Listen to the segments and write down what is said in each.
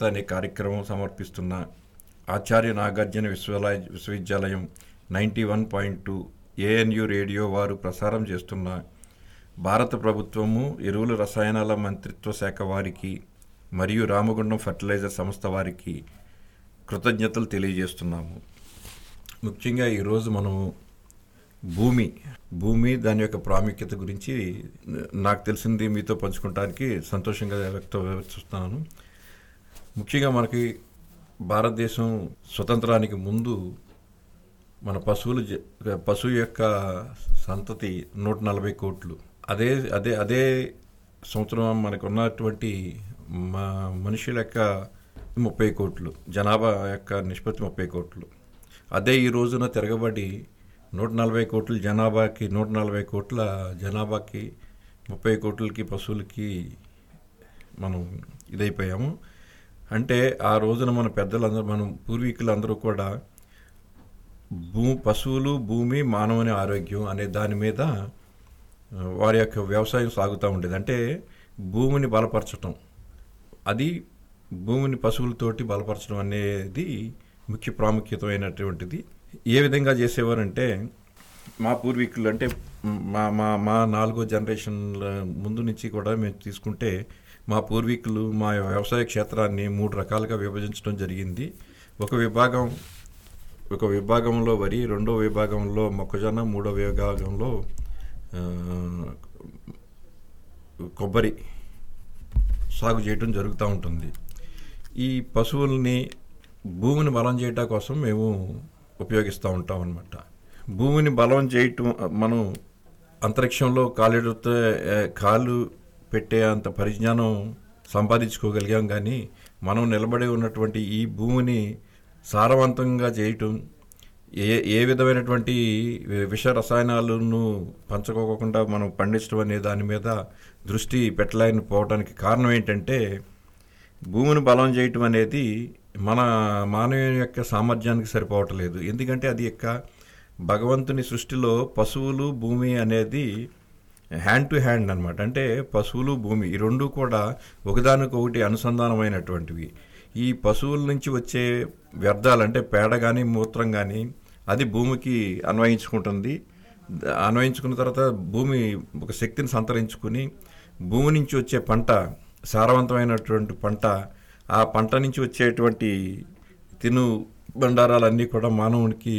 అనే కార్యక్రమం సమర్పిస్తున్న ఆచార్య నాగార్జున విశ్వవిద్యాలయ విశ్వవిద్యాలయం ninety one point two ANU radio వారు ప్రసారం చేస్తున్న భారత ప్రభుత్వము ఎరువుల రసాయనాల మంత్రిత్వ శాఖ వారికి మరియు రామగుండం ఫర్టిలైజర్ సంస్థ వారికి కృతజ్ఞతలు తెలియజేస్తున్నాము ముఖ్యంగా ఈరోజు మనము భూమి భూమి దాని యొక్క ప్రాముఖ్యత గురించి నాకు తెలిసింది మీతో పంచుకోవడానికి సంతోషంగా వ్యక్తం వ్యక్తిస్తున్నాను ముఖ్యంగా మనకి భారతదేశం స్వతంత్రానికి ముందు మన పశువులు జ- పశువు యొక్క సంతతి నూట నలభై కోట్లు అదే అదే అదే సంవత్సరం మనకు ఉన్నటువంటి మా మనుషుల యొక్క ముప్పై కోట్లు జనాభా యొక్క నిష్పత్తి ముప్పై కోట్లు అదే ఈ రోజున తిరగబడి నూట నలభై కోట్ల జనాభాకి నూట నలభై కోట్ల జనాభాకి ముప్పై కోట్లకి పశువులకి మనం ఇదైపోయాము అంటే ఆ రోజున మన పెద్దలందరూ మనం పూర్వీకులందరూ కూడా భూ పశువులు భూమి మానవుని ఆరోగ్యం అనే దాని మీద ఆ, వారి యొక్క వ్యవసాయం సాగుతూ ఉండేది అంటే భూమిని బలపరచటం అది భూమిని పశువులతోటి బలపరచడం అనేది ముఖ్య ప్రాముఖ్యతమైనటువంటిది ఏ విధంగా చేసేవారంటే మా పూర్వీకులు అంటే మా మా మా నాలుగో జనరేషన్ల ముందు నుంచి కూడా మేము తీసుకుంటే మా పూర్వీకులు మా వ్యవసాయ క్షేత్రాన్ని మూడు రకాలుగా విభజించడం జరిగింది ఒక విభాగం ఒక విభాగంలో వరి రెండో విభాగంలో మొక్కజొన్న మూడో విభాగంలో ఆ, కొబ్బరి సాగు చేయటం జరుగుతూ ఉంటుంది ఈ పశువుల్ని భూమిని బలం చేయటం కోసం మేము ఉపయోగిస్తూ ఉంటాం అన్నమాట భూమిని బలం చేయటం మనం అంతరిక్షంలో కాలేడుతో ఏ, కాలు పెట్టే అంత పరిజ్ఞానం సంపాదించుకోగలిగాం కానీ మనం నిలబడి ఉన్నటువంటి ఈ భూమిని సారవంతంగా చేయటం ఏ ఏ విధమైనటువంటి విష రసాయనాలను పంచుకోకుండా మనం పండించడం అనే దాని మీద దృష్టి పెట్టలేని పోవడానికి కారణం ఏంటంటే భూమిని బలం చేయటం అనేది మన మానవుని యొక్క సామర్థ్యానికి సరిపోవట్లేదు ఎందుకంటే అది యొక్క భగవంతుని సృష్టిలో పశువులు భూమి అనేది హ్యాండ్ టు హ్యాండ్ అనమాట అంటే పశువులు భూమి ఈ రెండు కూడా ఒకదానికొకటి అనుసంధానమైనటువంటివి ఈ పశువుల నుంచి వచ్చే వ్యర్థాలు అంటే పేడ కానీ మూత్రం కానీ అది భూమికి అన్వయించుకుంటుంది ద- అన్వయించుకున్న తర్వాత భూమి ఒక శక్తిని సంతరించుకుని భూమి నుంచి వచ్చే పంట సారవంతమైనటువంటి పంట ఆ పంట నుంచి వచ్చేటువంటి తిను బండారాలన్నీ కూడా మానవునికి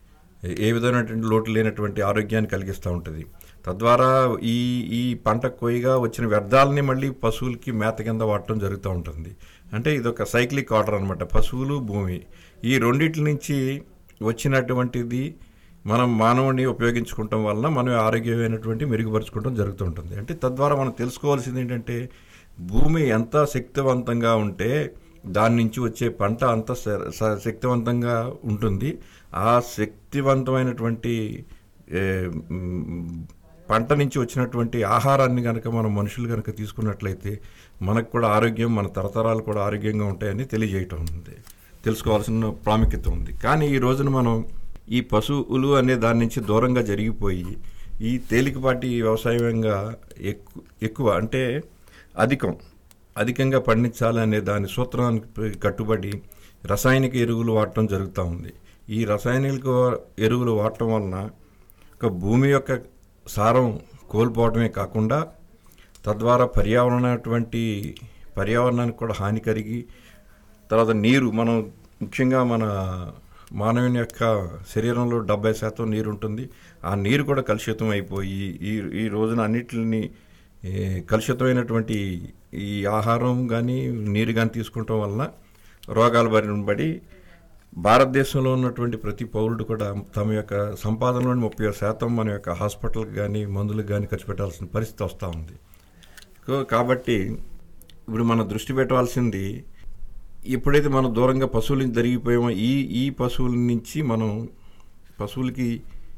ఏ విధమైనటువంటి లోటు లేనటువంటి ఆరోగ్యాన్ని కలిగిస్తూ ఉంటుంది తద్వారా ఈ ఈ పంట కొయ్యగా వచ్చిన వ్యర్థాలని మళ్ళీ పశువులకి మేత కింద వాడటం జరుగుతూ ఉంటుంది అంటే ఇది ఒక సైక్లిక్ ఆర్డర్ అనమాట పశువులు భూమి ఈ రెండిటి నుంచి వచ్చినటువంటిది మనం మానవుని ఉపయోగించుకోవటం వలన మనం ఆరోగ్యమైనటువంటి మెరుగుపరుచుకోవడం జరుగుతుంటుంది అంటే తద్వారా మనం తెలుసుకోవాల్సింది ఏంటంటే భూమి ఎంత శక్తివంతంగా ఉంటే దాని నుంచి వచ్చే పంట అంత స- స- శక్తివంతంగా ఉంటుంది ఆ శక్తివంతమైనటువంటి ఏ, మ్, పంట నుంచి వచ్చినటువంటి ఆహారాన్ని కనుక మనం మనుషులు కనుక తీసుకున్నట్లయితే మనకు కూడా ఆరోగ్యం మన తరతరాలు కూడా ఆరోగ్యంగా ఉంటాయని తెలియజేయటం ఉంది తెలుసుకోవాల్సిన ప్రాముఖ్యత ఉంది కానీ ఈ రోజున మనం ఈ పశువులు అనే దాని నుంచి దూరంగా జరిగిపోయి ఈ తేలికపాటి వ్యవసాయంగా ఎక్కువ ఎక్కువ అంటే అధికం అధికంగా పండించాలి అనే దాని సూత్రానికి కట్టుబడి రసాయనిక ఎరువులు వాడటం జరుగుతూ ఉంది ఈ రసాయనిక ఎరువులు వాడటం వలన ఒక భూమి యొక్క సారం కోల్పోవడమే కాకుండా తద్వారా పర్యావరణటువంటి పర్యావరణానికి కూడా హాని కలిగి తర్వాత నీరు మనం ముఖ్యంగా మన మానవుని యొక్క శరీరంలో డెబ్బై శాతం నీరు ఉంటుంది ఆ నీరు కూడా కలుషితం అయిపోయి ఈ ఈ రోజున అన్నిటిని ఏ, కలుషితమైనటువంటి ఈ ఆహారం కానీ నీరు కానీ తీసుకోవటం వలన రోగాల బారిన పడి భారతదేశంలో ఉన్నటువంటి ప్రతి పౌరుడు కూడా తమ యొక్క సంపాదనలోని ముప్పై శాతం మన యొక్క హాస్పిటల్కి కానీ మందులకు కానీ ఖర్చు పెట్టాల్సిన పరిస్థితి వస్తూ ఉంది సో కాబట్టి ఇప్పుడు మనం దృష్టి పెట్టవలసింది ఎప్పుడైతే మనం దూరంగా పశువుల నుంచి జరిగిపోయామో ఈ ఈ పశువుల నుంచి మనం పశువులకి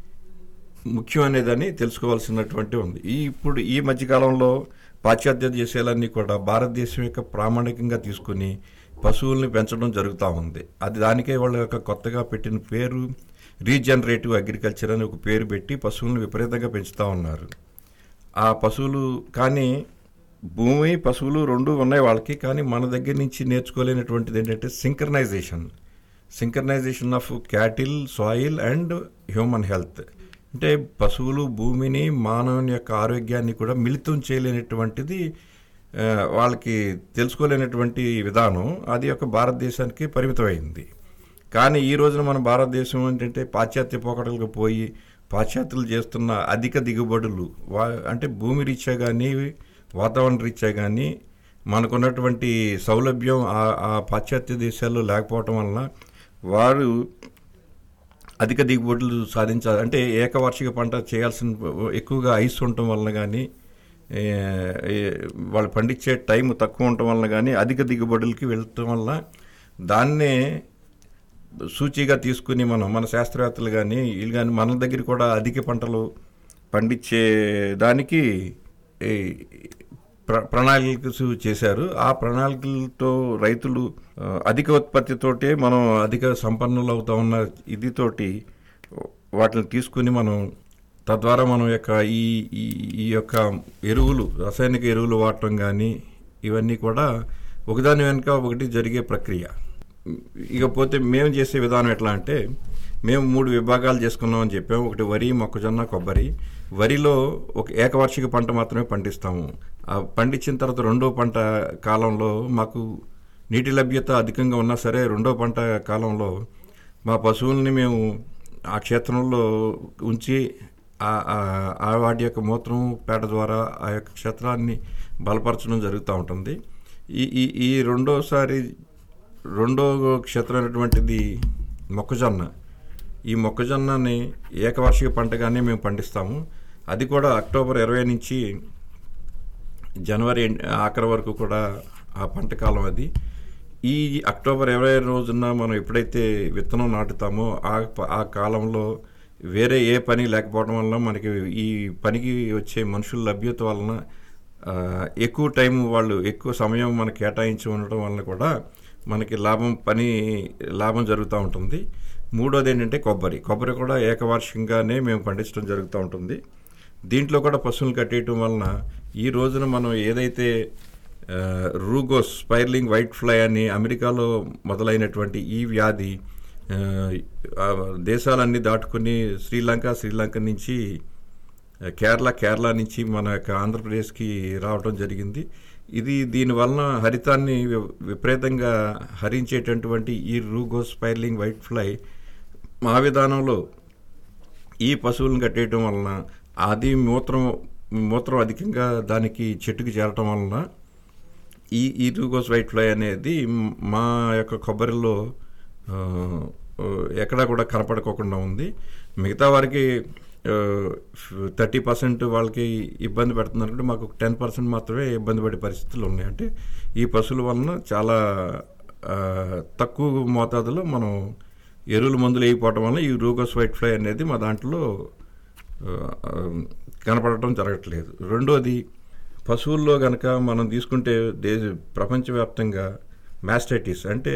ముఖ్యం అనేదాన్ని తెలుసుకోవాల్సినటువంటి ఉంది ఈ ఇప్పుడు ఈ మధ్యకాలంలో పాశ్చాత్య దేశాలన్నీ కూడా భారతదేశం యొక్క ప్రామాణికంగా తీసుకుని పశువుల్ని పెంచడం జరుగుతూ ఉంది అది దానికే వాళ్ళ యొక్క కొత్తగా పెట్టిన పేరు రీజనరేటివ్ అగ్రికల్చర్ అని ఒక పేరు పెట్టి పశువులను విపరీతంగా పెంచుతూ ఉన్నారు ఆ పశువులు కానీ భూమి పశువులు రెండు ఉన్నాయి వాళ్ళకి కానీ మన దగ్గర నుంచి నేర్చుకోలేనటువంటిది ఏంటంటే synchronisation synchronisation of cattle soil and human health అంటే పశువులు భూమిని మానవుని యొక్క ఆరోగ్యాన్ని కూడా మిళితం చేయలేనటువంటిది ఆ, వాళ్ళకి తెలుసుకోలేనటువంటి విధానం అది ఒక భారతదేశానికి పరిమితమైంది కానీ ఈ రోజున మన భారతదేశం ఏంటంటే పాశ్చాత్య పోకడలకు పోయి పాశ్చాత్యులు చేస్తున్న అధిక దిగుబడులు వా అంటే భూమి రీత్యా కానీ వాతావరణ రీత్యా కానీ మనకున్నటువంటి సౌలభ్యం ఆ- ఆ పాశ్చాత్య దేశాల్లో లేకపోవటం వలన వారు అధిక దిగుబడులు సాధించాలి అంటే ఏకవార్షిక పంట చేయాల్సిన ఎక్కువగా ఐస్ ఉండటం వలన కానీ ఏ, ఏ, వాళ్ళు పండించే టైం తక్కువ ఉండటం వలన కానీ అధిక దిగుబడులకి వెళ్ళటం వల్ల దాన్నే సూచిగా తీసుకుని మనం మన శాస్త్రవేత్తలు కానీ వీళ్ళు కానీ మన దగ్గర కూడా అధిక పంటలు పండించే దానికి ఈ ప్ర ప్రణాళికలు చేశారు ఆ ప్రణాళికలతో రైతులు ఆ, అధిక ఉత్పత్తితోటే మనం అధిక సంపన్నులు అవుతా ఉన్న ఇదితోటి వాటిని తీసుకుని మనం తద్వారా మనం యొక్క ఈ ఈ ఈ యొక్క ఎరువులు రసాయనిక ఎరువులు వాడటం కానీ ఇవన్నీ కూడా ఒకదాని వెనుక ఒకటి జరిగే ప్రక్రియ ఇకపోతే మేము చేసే విధానం ఎట్లా అంటే మేము మూడు విభాగాలు చేసుకున్నాం అని చెప్పాము ఒకటి వరి మొక్కజొన్న కొబ్బరి వరిలో ఒక ఏకవార్షిక పంట మాత్రమే పండిస్తాము ఆ పండించిన తర్వాత రెండో పంట కాలంలో మాకు నీటి లభ్యత అధికంగా ఉన్నా సరే రెండో పంట కాలంలో మా పశువుల్ని మేము ఆ క్షేత్రంలో ఉంచి ఆ- ఆ- ఆ వాటి యొక్క మూత్రం పేడ ద్వారా ఆ యొక్క క్షేత్రాన్ని బలపరచడం జరుగుతూ ఉంటుంది ఈ ఈ ఈ రెండోసారి రెండో క్షేత్రం అయినటువంటిది మొక్కజొన్న ఈ మొక్కజొన్నని ఏకవార్షిక పంటగానే మేము పండిస్తాము అది కూడా అక్టోబర్ ఇరవై నుంచి జనవరి ఎండ్- ఆఖరి వరకు కూడా ఆ పంట కాలం అది ఈ అక్టోబర్ ఇరవై రోజున మనం ఎప్పుడైతే విత్తనం నాటుతామో ఆ ప- ఆ కాలంలో వేరే ఏ పని లేకపోవడం వల్ల మనకి ఈ పనికి వచ్చే మనుషుల లభ్యత వలన ఆ, ఎక్కువ టైం వాళ్ళు ఎక్కువ సమయం మనకి కేటాయించి ఉండటం వలన కూడా మనకి లాభం పని లాభం జరుగుతూ ఉంటుంది మూడోది ఏంటంటే కొబ్బరి కొబ్బరి కూడా ఏకవార్షికంగానే మేము పండించడం జరుగుతూ ఉంటుంది దీంట్లో కూడా పశువులు కట్టేయటం వలన ఈ రోజున మనం ఏదైతే ఆ, రూగోస్ స్పైర్లింగ్ వైట్ ఫ్లై అని అమెరికాలో మొదలైనటువంటి ఈ వ్యాధి ఆ, ఆ, దేశాలన్నీ దాటుకుని శ్రీలంక శ్రీలంక నుంచి ఆ, కేరళ కేరళ నుంచి మన యొక్క ఆంధ్రప్రదేశ్కి రావడం జరిగింది ఇది దీనివలన హరితాన్ని వి- విపరీతంగా హరించేటటువంటి ఈ రూగోస్ స్పైర్లింగ్ వైట్ ఫ్లై మా విధానంలో ఈ పశువులను కట్టేయటం వలన అది మూత్రం మూత్రం అధికంగా దానికి చెట్టుకి చేరటం వలన ఈ ఈ రూగోస్ వైట్ ఫ్లై అనేది మ్- మా యొక్క కొబ్బరిలో ఆ, ఆ, ఎక్కడా కూడా కనపడుకోకుండా ఉంది మిగతా వారికి థర్టీ పర్సెంట్ వాళ్ళకి ఇబ్బంది పెడుతున్నారంటే మాకు టెన్ పర్సెంట్ మాత్రమే ఇబ్బంది పడే పరిస్థితులు ఉన్నాయి అంటే ఈ పశువుల వలన చాలా ఆ, తక్కువ మోతాదులో మనం ఎరువుల మందులు వేయిపోవటం వల్ల ఈ రూగోస్ వైట్ ఫ్లై అనేది మా దాంట్లో ఆ, ఆ, కనపడటం జరగట్లేదు రెండోది పశువుల్లో కనుక మనం తీసుకుంటే దేశ ప్రపంచవ్యాప్తంగా మాస్టైటిస్ అంటే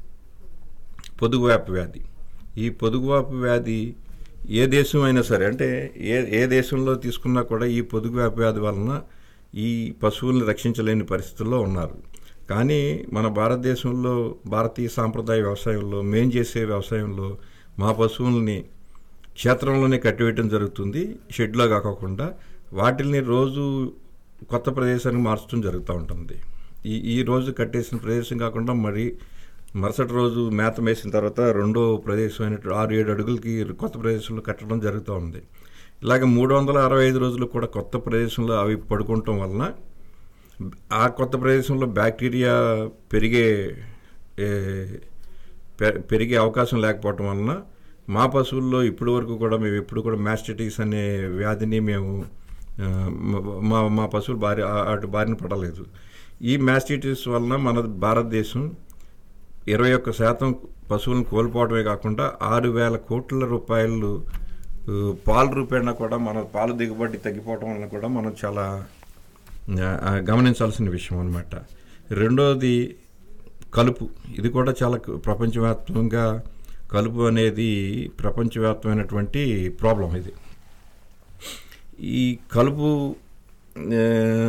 పొదుగువాపు వ్యాధి ఈ పొదుగువాపు వ్యాధి ఏ దేశం అయినా సరే అంటే ఏ ఏ దేశంలో తీసుకున్నా కూడా ఈ పొదుగువాపు వ్యాధి వలన ఈ పశువుల్ని రక్షించలేని పరిస్థితుల్లో ఉన్నారు కానీ మన భారతదేశంలో భారతీయ సాంప్రదాయ వ్యవసాయంలో మేం చేసే వ్యవసాయంలో మా పశువుల్ని క్షేత్రంలోనే కట్టివేయటం జరుగుతుంది షెడ్లో కాకుండా వాటిల్ని రోజు కొత్త ప్రదేశానికి మార్చడం జరుగుతూ ఉంటుంది ఈ ఈ రోజు కట్టేసిన ప్రదేశం కాకుండా మరి మరుసటి రోజు మేత వేసిన తర్వాత రెండో ప్రదేశం అయినట్టు ఆరు ఏడు అడుగులకి కొత్త ప్రదేశంలో కట్టడం జరుగుతూ ఉంది ఇలాగ మూడు వందల అరవై ఐదు రోజులు కూడా కొత్త ప్రదేశంలో అవి పడుకోవటం వలన ఆ కొత్త ప్రదేశంలో బ్యాక్టీరియా పెరిగే ఏ, పె- పెరిగే అవకాశం లేకపోవటం వలన మా పశువుల్లో ఇప్పటి వరకు కూడా మేము ఎప్పుడు కూడా మ్యాస్టైటిస్ అనే వ్యాధిని మేము ఆ, మా మా పశువులు బారి ఆ- అటు బారిన పడలేదు ఈ మ్యాస్టైటిస్ వలన మన భారతదేశం ఇరవై ఒక్క శాతం పశువులను కోల్పోవడమే కాకుండా ఆరు వేల కోట్ల రూపాయలు ఆ, పాల రూపేణ కూడా మన పాలు దిగుబడి తగ్గిపోవడం వలన కూడా మనం చాలా ఆ, ఆ, గమనించాల్సిన విషయం అనమాట రెండోది కలుపు ఇది కూడా చాలా క- ప్రపంచవ్యాప్తంగా కలుపు అనేది ప్రపంచవ్యాప్తమైనటువంటి ప్రాబ్లం ఇది ఈ కలుపు ఆ,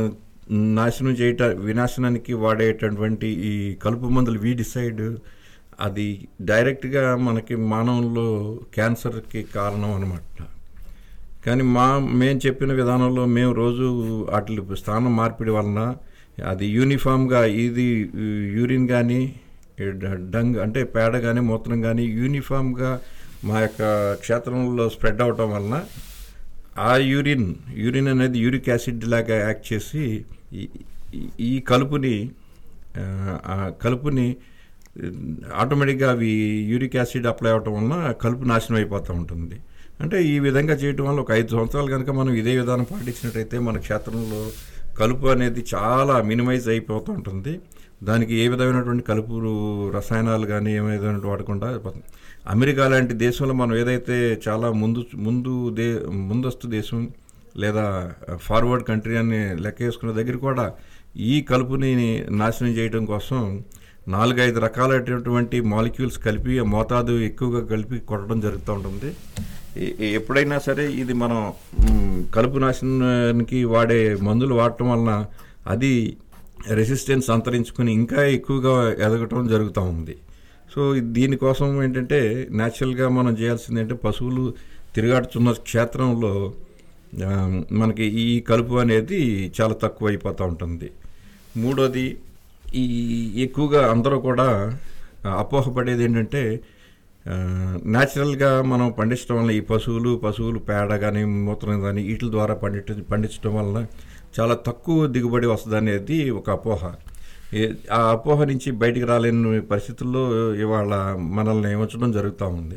నాశనం చేయట వినాశనానికి వాడేటటువంటి ఈ కలుపు మందులు వీడిసైడ్ అది డైరెక్ట్గా మనకి మానవుల్లో క్యాన్సర్కి కారణం అనమాట కానీ మా మేము చెప్పిన విధానంలో మేము రోజు వాటి స్థానం మార్పిడి వలన అది యూనిఫామ్గా ఇది యూరిన్ కానీ డంగ్ అంటే పేడ కానీ మూత్రం కానీ యూనిఫామ్గా మా యొక్క క్షేత్రంలో స్ప్రెడ్ అవటం వలన ఆ యూరిన్ యూరిన్ అనేది యూరిక్ యాసిడ్ లాగా యాక్ట్ చేసి ఈ- ఈ- ఈ కలుపుని ఆ, ఆ కలుపుని ఆటోమేటిక్గా అవి యూరిక్ యాసిడ్ అప్లై అవటం వలన ఆ కలుపు నాశనం అయిపోతూ ఉంటుంది అంటే ఈ విధంగా చేయటం వల్ల ఒక ఐదు సంవత్సరాలు కనుక మనం ఇదే విధానం పాటించినట్టయితే మన క్షేత్రంలో కలుపు అనేది చాలా మినిమైజ్ అయిపోతూ ఉంటుంది దానికి ఏ విధమైనటువంటి కలుపు రసాయనాలు కానీ ఏ విధమైన వాడకుండా అయిపోతుంది. అమెరికా లాంటి దేశంలో మనం ఏదైతే చాలా ముందు ముందు దే ముందస్తు దేశం లేదా ఫార్వర్డ్ కంట్రీ అని లెక్క వేసుకున్న దగ్గర కూడా ఈ కలుపుని నాశనం చేయడం కోసం నాలుగైదు రకాలైనటువంటి మాలిక్యూల్స్ కలిపి ఆ మోతాదు ఎక్కువగా కలిపి కొట్టడం జరుగుతూ ఉంటుంది ఎ- ఎ- ఎప్పుడైనా సరే ఇది మనం మ్, కలుపు నాశనానికి వాడే మందులు వాడటం వలన అది రెసిస్టెన్స్ అంతరించుకుని ఇంకా ఎక్కువగా ఎదగటం జరుగుతూ ఉంది సో ఇది- దీనికోసం ఏంటంటే న్యాచురల్గా మనం చేయాల్సింది ఏంటంటే పశువులు తిరుగాడుతున్న క్షేత్రంలో ఆ, మనకి ఈ కలుపు అనేది చాలా తక్కువ అయిపోతూ ఉంటుంది మూడోది ఈ ఎక్కువగా అందరూ కూడా ఆ, అపోహపడేది ఏంటంటే న్యాచురల్గా మనం పండించడం వల్ల ఈ పశువులు పశువులు పేడ కానీ మూత్రం కానీ వీటి ద్వారా పండించ పండించడం వలన చాలా తక్కువ దిగుబడి వస్తుంది అనేది ఒక అపోహ ఏ- ఆ అపోహ నుంచి బయటికి రాలేని పరిస్థితుల్లో ఇవాళ మనల్ని ఉంచడం జరుగుతూ ఉంది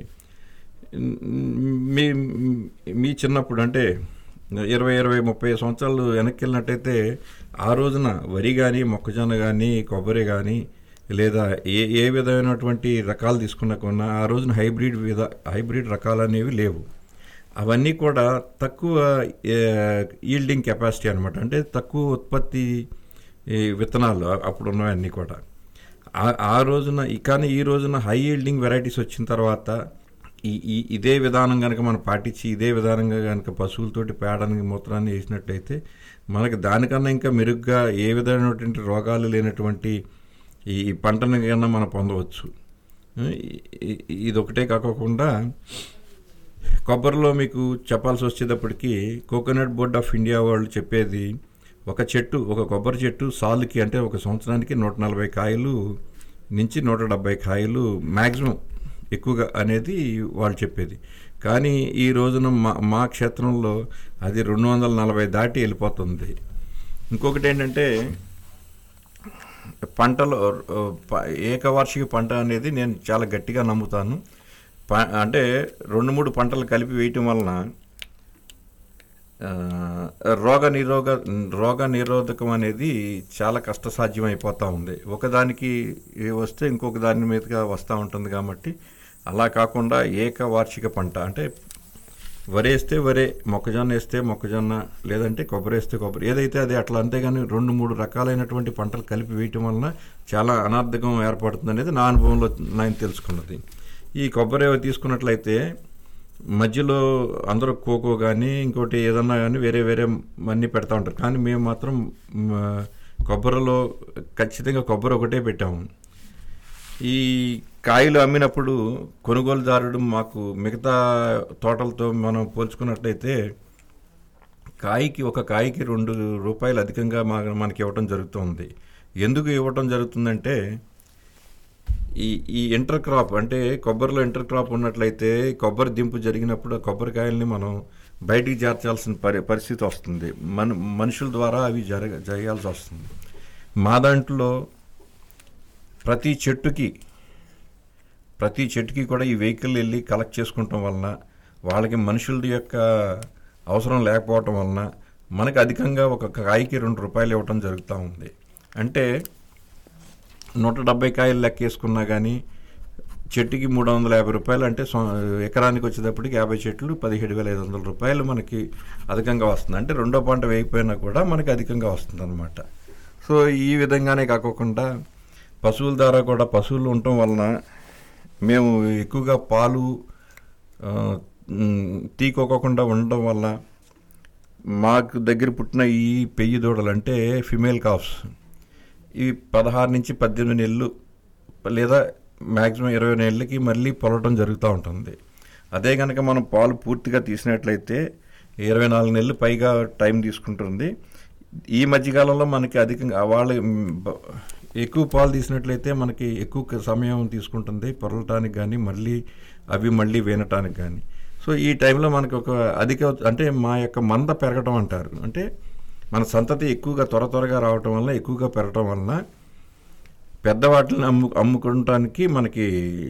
మీ మీ చిన్నప్పుడు అంటే ఇరవై ఇరవై ముప్పై సంవత్సరాలు వెనక్కి వెళ్ళినట్టయితే ఆ రోజున వరి కానీ మొక్కజొన్న కానీ కొబ్బరి కానీ లేదా ఏ ఏ విధమైనటువంటి రకాలు తీసుకున్నా కొన్నా ఆ రోజున హైబ్రిడ్ విధ హైబ్రిడ్ రకాలు అనేవి లేవు అవన్నీ కూడా తక్కువ ఈల్డింగ్ కెపాసిటీ అనమాట అంటే తక్కువ ఉత్పత్తి ఈ విత్తనాలు అ- అప్పుడు ఉన్నవన్నీ కూడా ఆ- ఆ రోజున ఈ- కానీ ఈ రోజున హై ఈల్డింగ్ వెరైటీస్ వచ్చిన తర్వాత ఈ ఈ ఇదే విధానం కనుక మనం పాటించి ఇదే విధానంగా కనుక పశువులతోటి పేడని మూత్రాన్ని వేసినట్టయితే మనకి దానికన్నా ఇంకా మెరుగ్గా ఏ విధమైనటువంటి రోగాలు లేనటువంటి ఈ ఈ పంటను కన్నా మనం పొందవచ్చు ఈ- ఈ- ఇది ఒకటే కాకుండా కొబ్బరిలో మీకు చెప్పాల్సి వచ్చేటప్పటికి కోకోనట్ బోర్డ్ ఆఫ్ ఇండియా వాళ్ళు చెప్పేది ఒక చెట్టు ఒక కొబ్బరి చెట్టు సాలుకి అంటే ఒక సంవత్సరానికి నూట నలభై కాయలు నుంచి నూట డెబ్బై కాయలు మ్యాక్సిమం ఎక్కువగా అనేది వాళ్ళు చెప్పేది కానీ ఈ రోజున మా మా క్షేత్రంలో అది రెండు వందల నలభై దాటి వెళ్ళిపోతుంది ఇంకొకటి ఏంటంటే పంటలో ఆ, ప- ఏకవార్షిక పంట అనేది నేను చాలా గట్టిగా నమ్ముతాను ప- అంటే రెండు మూడు పంటలు కలిపి వేయటం వలన ఆ, రోగ నిరోగ రోగ నిరోధకం అనేది చాలా కష్టసాధ్యం అయిపోతూ ఉంది ఒకదానికి వస్తే ఇంకొక దాని మీదుగా వస్తూ ఉంటుంది కాబట్టి అలా కాకుండా ఏకవార్షిక పంట అంటే వరి వేస్తే వరే మొక్కజొన్న వేస్తే మొక్కజొన్న లేదంటే కొబ్బరి వేస్తే కొబ్బరి ఏదైతే అది అట్లా అంతేగాని రెండు మూడు రకాలైనటువంటి పంటలు కలిపి వేయటం వలన చాలా అనార్థకం ఏర్పడుతుంది అనేది నా అనుభవంలో నేను తెలుసుకున్నది ఈ కొబ్బరి తీసుకున్నట్లయితే మధ్యలో అందరూ కోకో కానీ ఇంకోటి ఏదన్నా కానీ వేరే వేరే అన్నీ పెడతా ఉంటారు కానీ మేము మాత్రం మ, కొబ్బరిలో ఖచ్చితంగా కొబ్బరి ఒకటే పెట్టాము ఈ కాయలు అమ్మినప్పుడు కొనుగోలుదారుడు మాకు మిగతా తోటలతో మనం పోల్చుకున్నట్లయితే కాయకి ఒక కాయకి రెండు రూపాయలు అధికంగా మా మనకి ఇవ్వటం జరుగుతుంది ఎందుకు ఇవ్వటం జరుగుతుందంటే ఈ ఈ ఇంటర్ క్రాప్ అంటే కొబ్బరిలో ఇంటర్ క్రాప్ ఉన్నట్లయితే కొబ్బరి దింపు జరిగినప్పుడు ఆ కొబ్బరికాయల్ని మనం బయటికి చేర్చాల్సిన పరి పరిస్థితి వస్తుంది మన మనుషుల ద్వారా అవి జరగ చేయాల్సి వస్తుంది మా దాంట్లో ప్రతి చెట్టుకి ప్రతి చెట్టుకి కూడా ఈ వెహికల్ వెళ్ళి కలెక్ట్ చేసుకుంటాం వలన వాళ్ళకి మనుషుల యొక్క అవసరం లేకపోవటం వలన మనకు అధికంగా ఒక కాయకి రెండు రూపాయలు ఇవ్వటం జరుగుతూ ఉంది అంటే నూట డెబ్బై కాయలు లెక్క వేసుకున్నా కానీ చెట్టుకి మూడు వందల యాభై రూపాయలు అంటే సొ- ఎకరానికి వచ్చేటప్పటికి యాభై చెట్లు పదిహేడు వేల ఐదు వందల రూపాయలు మనకి అధికంగా వస్తుంది అంటే రెండో పంట వేయకపోయినా కూడా మనకి అధికంగా వస్తుంది అనమాట సో ఈ విధంగానే కాకుండా పశువుల ద్వారా కూడా పశువులు ఉండటం వలన మేము ఎక్కువగా పాలు ఆ, మ్, తీకోకుండా ఉండడం వల్ల మాకు దగ్గర పుట్టిన ఈ పెయ్యి దూడలు అంటే ఫిమేల్ కాఫ్స్ ఇవి పదహారు నుంచి పద్దెనిమిది నెలలు లేదా మ్యాక్సిమం ఇరవై నెలలకి మళ్ళీ పొలటం జరుగుతూ ఉంటుంది అదే కనుక మనం పాలు పూర్తిగా తీసినట్లయితే ఇరవై నాలుగు నెలలు పైగా టైం తీసుకుంటుంది ఈ మధ్యకాలంలో మనకి అధికంగా వాళ్ళ మ్, బ- ఎక్కువ పాలు తీసినట్లయితే మనకి ఎక్కువ క- సమయం తీసుకుంటుంది పొరలటానికి కానీ మళ్ళీ అవి మళ్ళీ వినటానికి కానీ సో ఈ టైంలో మనకి ఒక అధిక అంటే మా యొక్క మంద పెరగటం అంటారు అంటే మన సంతతి ఎక్కువగా త్వర త్వరగా రావటం వల్ల ఎక్కువగా పెరగటం వలన పెద్ద వాటిని అమ్ము అమ్ముకోవటానికి మనకి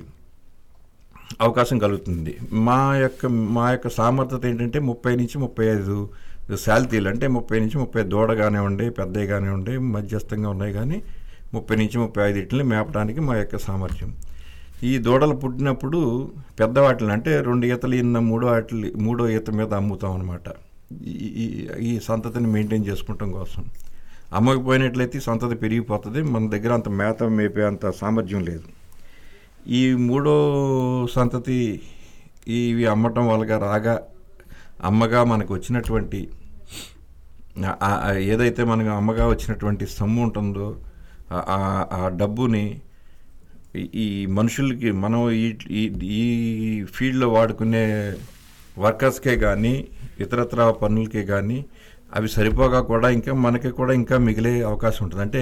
అవకాశం కలుగుతుంది మా యొక్క మా యొక్క సామర్థ్యత ఏంటంటే ముప్పై నుంచి ముప్పై ఐదు శాలతీలు అంటే ముప్పై నుంచి ముప్పై దూడ కానివ్వండి పెద్దవి కానివ్వండి మధ్యస్థంగా ఉన్నాయి కానీ ముప్పై నుంచి ముప్పై ఐదు ఇట్లని మేపడానికి మా యొక్క సామర్థ్యం ఈ దూడలు పుట్టినప్పుడు పెద్ద వాటిని అంటే రెండు ఈతలు ఇన్న మూడో వాటిని మూడో ఈత మీద అమ్ముతాం అనమాట ఈ ఈ- ఈ సంతతిని మెయింటైన్ చేసుకుంటాం కోసం అమ్మకపోయినట్లయితే ఈ సంతతి పెరిగిపోతుంది మన దగ్గర అంత మేత మేపే అంత సామర్థ్యం లేదు ఈ మూడో సంతతి ఇవి అమ్మటం వల్ల రాగా అమ్మగా మనకు వచ్చినటువంటి ఆ- ఆ- ఆ ఏదైతే మనకు అమ్మగా వచ్చినటువంటి సొమ్ము ఉంటుందో ఆ- ఆ- ఆ డబ్బుని ఈ- ఈ మనుషులకి మనం ఈ ఈ- ఈ ఫీల్డ్లో వాడుకునే వర్కర్స్కే కానీ ఇతరత్ర పనులకే కానీ అవి సరిపోగా కూడా ఇంకా మనకి కూడా ఇంకా మిగిలే అవకాశం ఉంటుంది అంటే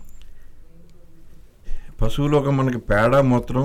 పశువులు ఒక మనకి పేడ మూత్రం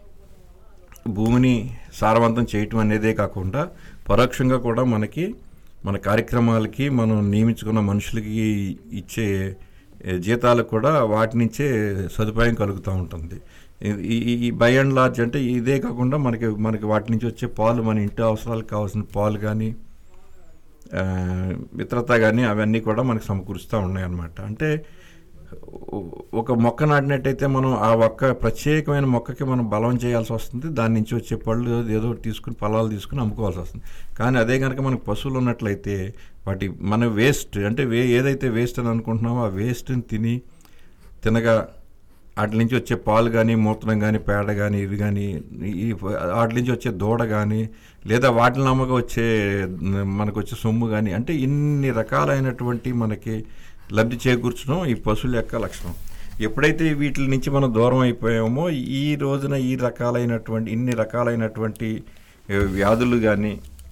భూమిని సారవంతం చేయటం అనేదే కాకుండా పరోక్షంగా కూడా మనకి మన కార్యక్రమాలకి మనం నియమించుకున్న మనుషులకి ఇచ్చే ఏ, జీతాలకు కూడా వాటి నుంచే సదుపాయం కలుగుతూ ఉంటుంది ఈ- ఈ ఈ బై అండ్ లార్జ్ అంటే ఇదే కాకుండా మనకి మనకి వాటి నుంచి వచ్చే పాలు మన ఇంటి అవసరాలకు కావాల్సిన పాలు కానీ ఆ, మిత్రత కానీ అవన్నీ కూడా మనకు సమకూరుస్తూ ఉన్నాయి అన్నమాట అంటే ఒ- ఒక మొక్క నాటినట్టయితే మనం ఆ ఒక్క ప్రత్యేకమైన మొక్కకి మనం బలం చేయాల్సి వస్తుంది దాని నుంచి వచ్చే పళ్ళు ఏదో ఒకటి తీసుకుని ఫలాలు తీసుకుని అమ్ముకోవాల్సి వస్తుంది కానీ అదే కనుక మనకు పశువులు ఉన్నట్లయితే వాటి మన వేస్ట్ అంటే వే ఏదైతే వేస్ట్ అని అనుకుంటున్నామో ఆ వేస్ట్ని తిని తినగా వాటి నుంచి వచ్చే పాలు కానీ మూత్రం కానీ పేడ కానీ ఇవి కానీ ఈ వాటి నుంచి వచ్చే దూడ కానీ లేదా వాటిని నమ్మగా వచ్చే మనకు వచ్చే సొమ్ము కానీ అంటే ఇన్ని రకాలైనటువంటి మనకి లబ్ధి చేకూర్చడం ఈ పశువుల యొక్క లక్షణం ఎప్పుడైతే వీటి నుంచి మనం దూరం అయిపోయామో ఈ రోజున ఈ రకాలైనటువంటి ఇన్ని రకాలైనటువంటి ఏ, వ్యాధులు కానీ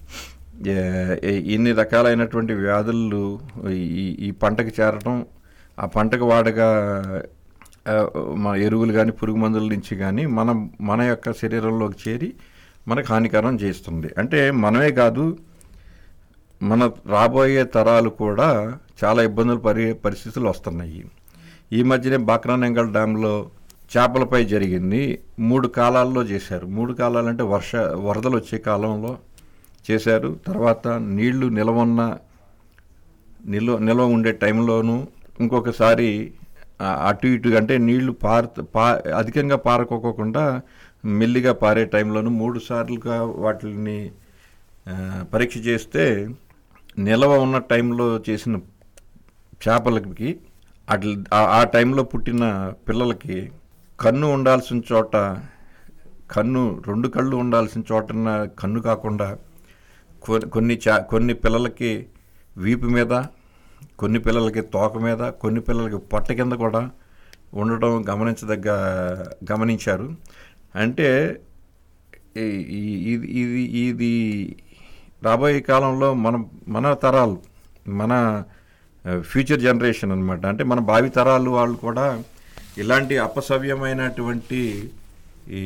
ఏ- ఏ- ఇన్ని రకాలైనటువంటి వ్యాధులు ఈ ఈ పంటకు చేరటం ఆ పంటకు వాడగా ఆ, మన ఎరువులు కానీ పురుగు మందుల నుంచి కానీ మనం మన యొక్క శరీరంలోకి చేరి మనకు హానికరం చేస్తుంది అంటే మనమే కాదు మన రాబోయే తరాలు కూడా చాలా ఇబ్బందులు పడే పరిస్థితులు వస్తున్నాయి ఈ మధ్యనే బాక్రానంగల్ డ్యాంలో చేపలపై జరిగింది మూడు కాలాల్లో చేశారు మూడు కాలాలంటే వర్ష వరదలు వచ్చే కాలంలో చేశారు తర్వాత నీళ్లు నిలవన్న నిల్వ నిల్వ ఉండే టైంలోనూ ఇంకొకసారి ఆ, అటు ఇటు అంటే నీళ్లు పార పా అధికంగా పారకోకుండా మెల్లిగా పారే టైంలోనూ మూడు సార్లుగా వాటిని ఆ, పరీక్ష చేస్తే నిల్వ ఉన్న టైంలో చేసిన చేపలకి అట్ల ఆ- ఆ టైంలో పుట్టిన పిల్లలకి కన్ను ఉండాల్సిన చోట కన్ను రెండు కళ్ళు ఉండాల్సిన చోటన కన్ను కాకుండా కొ- కొన్ని చా కొన్ని పిల్లలకి వీపు మీద కొన్ని పిల్లలకి తోక మీద కొన్ని పిల్లలకి పొట్ట కింద కూడా ఉండటం గమనించదగ్గ గమనించారు అంటే ఈ- ఈ- ఇది ఇది ఇది రాబోయే కాలంలో మన మన తరాలు మన ఫ్యూచర్ జనరేషన్ అన్నమాట అంటే మన భావి తరాలు వాళ్ళు కూడా ఇలాంటి అపసవ్యమైనటువంటి ఈ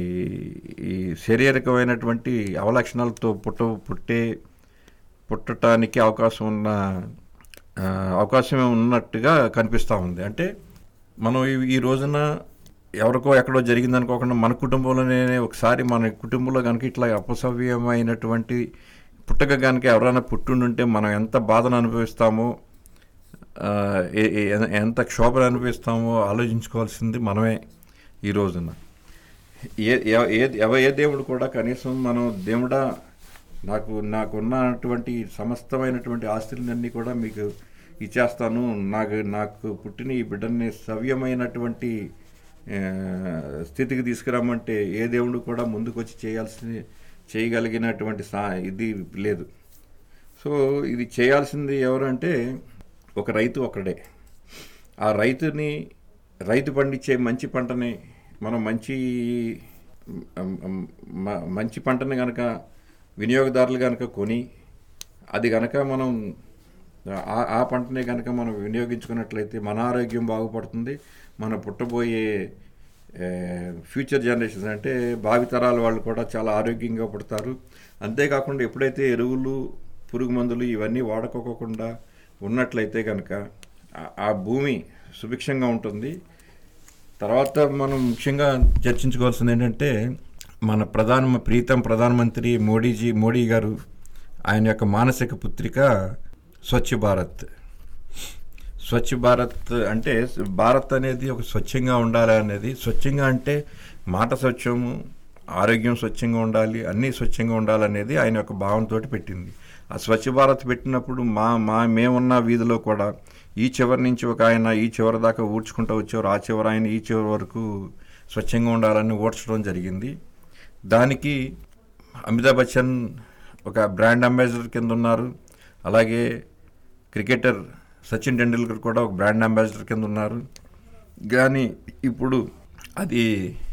ఈ శారీరకమైనటువంటి అవలక్షణాలతో పుట్ట పుట్టే పుట్టడానికి అవకాశం ఉన్న ఆ, అవకాశం ఉన్నట్టుగా కనిపిస్తూ ఉంది అంటే మనం ఈ- ఈ రోజున ఎవరికో ఎక్కడో జరిగింది అనుకోకుండా మన కుటుంబంలోనే ఒకసారి మన కుటుంబంలో కనుక ఇట్లా అపసవ్యమైనటువంటి పుట్టక కనుక ఎవరైనా పుట్టుండుంటే మనం ఎంత బాధను అనుభవిస్తామో ఆ, ఏ- ఏ- ఎంత క్షోభను అనుభవిస్తామో ఆలోచించుకోవాల్సింది మనమే ఈ రోజున ఏ ఎవ- ఏ ఎవ ఏ దేవుడు కూడా కనీసం మనం దేవుడా నాకు నాకున్నటువంటి సమస్తమైనటువంటి ఆస్తులన్నీ కూడా మీకు ఇచ్చేస్తాను నాకు నాకు పుట్టిన ఈ బిడ్డని సవ్యమైనటువంటి ఆ, స్థితికి తీసుకురమ్మంటే ఏ దేవుడు కూడా ముందుకు వచ్చి చేయాల్సి చేయగలిగినటువంటి సా ఇది లేదు సో ఇది చేయాల్సింది ఎవరంటే ఒక రైతు ఒకడే ఆ రైతుని రైతు పండించే మంచి పంటని మనం మంచి మ్, మ్, మ- మంచి పంటని కనుక వినియోగదారులు కనుక కొని అది కనుక మనం ఆ ఆ పంటనే కనుక మనం వినియోగించుకున్నట్లయితే మన ఆరోగ్యం బాగుపడుతుంది మన పుట్టబోయే ఏ, ఫ్యూచర్ జనరేషన్స్ అంటే భావితరాల వాళ్ళు కూడా చాలా ఆరోగ్యంగా పుడతారు అంతేకాకుండా ఎప్పుడైతే ఎరువులు పురుగు మందులు ఇవన్నీ వాడుకోకుండా ఉన్నట్లయితే కనుక ఆ- ఆ భూమి సుభిక్షంగా ఉంటుంది తర్వాత మనం ముఖ్యంగా చర్చించుకోవాల్సింది ఏంటంటే మన ప్రధాన ప్రీతం ప్రధానమంత్రి మోడీజీ మోడీ గారు ఆయన యొక్క మానసిక పుత్రిక స్వచ్ఛ భారత్ స్వచ్ఛ భారత్ అంటే భారత్ అనేది ఒక స్వచ్ఛంగా ఉండాలి అనేది స్వచ్ఛంగా అంటే మాట స్వచ్ఛము ఆరోగ్యం స్వచ్ఛంగా ఉండాలి అన్నీ స్వచ్ఛంగా ఉండాలనేది ఆయన యొక్క భావనతో పెట్టింది ఆ స్వచ్ఛ భారత్ పెట్టినప్పుడు మా మా మేమున్న వీధిలో కూడా ఈ చివరి నుంచి ఒక ఆయన ఈ చివరి దాకా ఊడ్చుకుంటూ వచ్చేవారు ఆ చివరి ఆయన ఈ చివరి వరకు స్వచ్ఛంగా ఉండాలని ఊడ్చడం జరిగింది దానికి అమితాబ్ బచ్చన్ ఒక బ్రాండ్ అంబాసిడర్ కింద ఉన్నారు అలాగే క్రికెటర్ సచిన్ టెండూల్కర్ కూడా ఒక బ్రాండ్ అంబాసిడర్ కింద ఉన్నారు కానీ ఇప్పుడు అది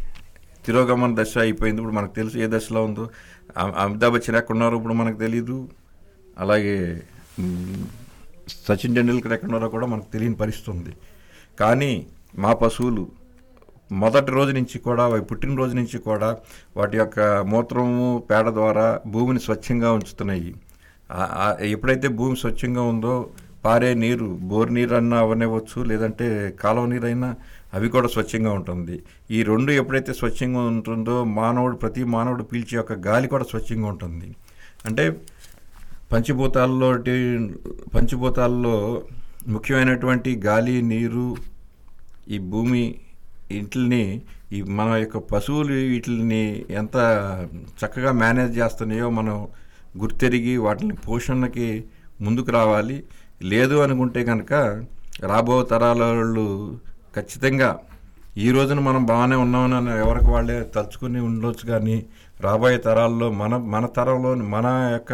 తిరోగమన దశ అయిపోయింది ఇప్పుడు మనకు తెలుసు ఏ దశలో ఉందో అ- అమితాబ్ బచ్చన్ ఎక్కడ ఉన్నారో ఇప్పుడు మనకు తెలియదు అలాగే మ్, సచిన్ టెండూల్కర్ ఎక్కడ ఉన్నారో కూడా మనకు తెలియని పరిస్థితి ఉంది కానీ మా పశువులు మొదటి రోజు నుంచి కూడా అవి పుట్టినరోజు నుంచి కూడా వాటి యొక్క మూత్రము పేడ ద్వారా భూమిని స్వచ్ఛంగా ఉంచుతున్నాయి ఆ- ఆ- ఎప్పుడైతే భూమి స్వచ్ఛంగా ఉందో పారే నీరు బోర్ నీరు అన్నా అవనివ్వచ్చు లేదంటే కాలువ నీరు అయినా అవి కూడా స్వచ్ఛంగా ఉంటుంది ఈ రెండు ఎప్పుడైతే స్వచ్ఛంగా ఉంటుందో మానవుడు ప్రతి మానవుడు పీల్చే యొక్క గాలి కూడా స్వచ్ఛంగా ఉంటుంది అంటే పంచభూతాల్లో పంచభూతాల్లో ముఖ్యమైనటువంటి గాలి నీరు ఈ భూమి వీటిని ఈ మన యొక్క పశువులు వీటిని ఎంత చక్కగా మేనేజ్ చేస్తున్నాయో మనం గుర్తెరిగి వాటిని పోషణకి ముందుకు రావాలి లేదు అనుకుంటే కనుక రాబో తరాల వాళ్ళు ఖచ్చితంగా ఈ రోజున మనం బాగానే ఉన్నామని ఎవరికి వాళ్ళే తలుచుకుని ఉండొచ్చు కానీ రాబోయే తరాల్లో మన మన తరంలో మన యొక్క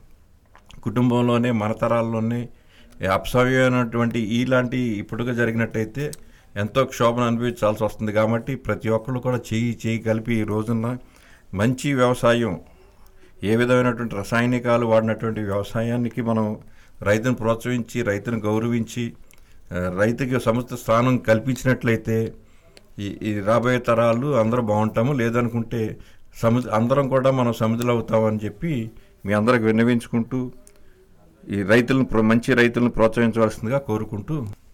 కుటుంబంలోనే మన తరాల్లోనే అపసవ్యమైనటువంటి ఇలాంటి ఇప్పుడుగా జరిగినట్టయితే ఎంతో క్షోభను అనుభవించాల్సి వస్తుంది కాబట్టి ప్రతి ఒక్కళ్ళు కూడా చేయి చేయి కలిపి ఈ రోజున మంచి వ్యవసాయం ఏ విధమైనటువంటి రసాయనికాలు వాడినటువంటి వ్యవసాయానికి మనం రైతును ప్రోత్సహించి రైతును గౌరవించి ఆ, రైతుకి సముచిత స్థానం కల్పించినట్లయితే ఈ ఈ రాబోయే తరాలు అందరూ బాగుంటాము లేదనుకుంటే సముద్ర అందరం కూడా మనం సముద్రులు అవుతామని చెప్పి మీ అందరికి విన్నవించుకుంటూ ఈ రైతులను ప్ర- మంచి రైతులను ప్రోత్సహించవలసిందిగా కోరుకుంటూ